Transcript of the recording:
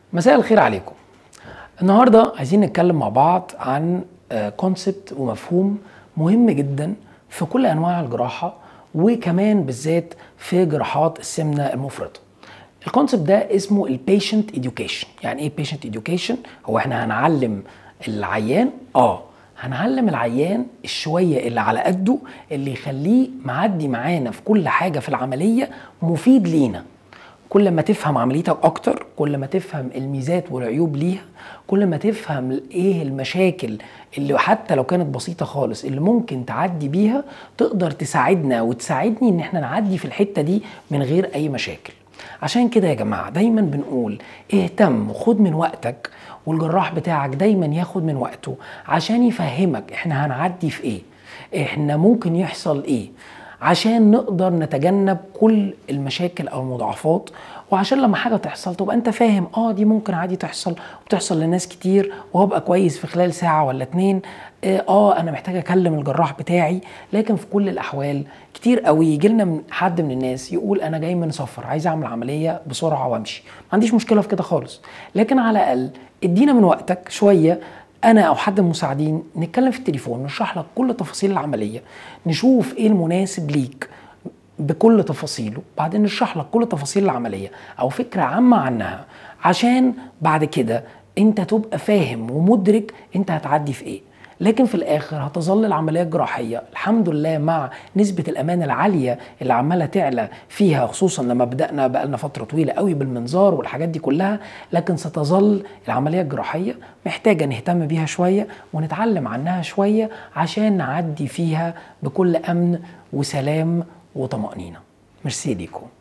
مساء الخير عليكم النهارده عايزين نتكلم مع بعض عن كونسبت ومفهوم مهم جدا في كل انواع الجراحه وكمان بالذات في جراحات السمنه المفرطه الكونسبت ده اسمه البيشنت education يعني ايه بيشنت education هو احنا هنعلم العيان اه هنعلم العيان الشوية اللي على قده اللي يخليه معدي معانا في كل حاجة في العملية مفيد لينا كل ما تفهم عمليتك اكتر كل ما تفهم الميزات والعيوب ليها كل ما تفهم ايه المشاكل اللي حتى لو كانت بسيطة خالص اللي ممكن تعدي بيها تقدر تساعدنا وتساعدني ان احنا نعدي في الحتة دي من غير اي مشاكل عشان كده يا جماعة دايما بنقول اهتم وخد من وقتك والجراح بتاعك دايما ياخد من وقته عشان يفهمك احنا هنعدي في ايه احنا ممكن يحصل ايه عشان نقدر نتجنب كل المشاكل او المضاعفات وعشان لما حاجه تحصل تبقى انت فاهم اه دي ممكن عادي تحصل وبتحصل لناس كتير وهبقى كويس في خلال ساعه ولا اتنين اه انا محتاج اكلم الجراح بتاعي لكن في كل الاحوال كتير قوي يجي لنا من حد من الناس يقول انا جاي من سفر عايز اعمل عمليه بسرعه وامشي ما عنديش مشكله في كده خالص لكن على الاقل ادينا من وقتك شويه انا او حد من المساعدين نتكلم في التليفون نشرح لك كل تفاصيل العمليه نشوف ايه المناسب ليك بكل تفاصيله بعدين نشرح لك كل تفاصيل العمليه او فكره عامه عنها عشان بعد كده انت تبقى فاهم ومدرك انت هتعدي في ايه لكن في الاخر هتظل العمليه الجراحيه الحمد لله مع نسبه الامان العاليه اللي عماله تعلى فيها خصوصا لما بدانا بقالنا فتره طويله قوي بالمنظار والحاجات دي كلها لكن ستظل العمليه الجراحيه محتاجه نهتم بيها شويه ونتعلم عنها شويه عشان نعدي فيها بكل امن وسلام وطمانينه ميرسي ليكم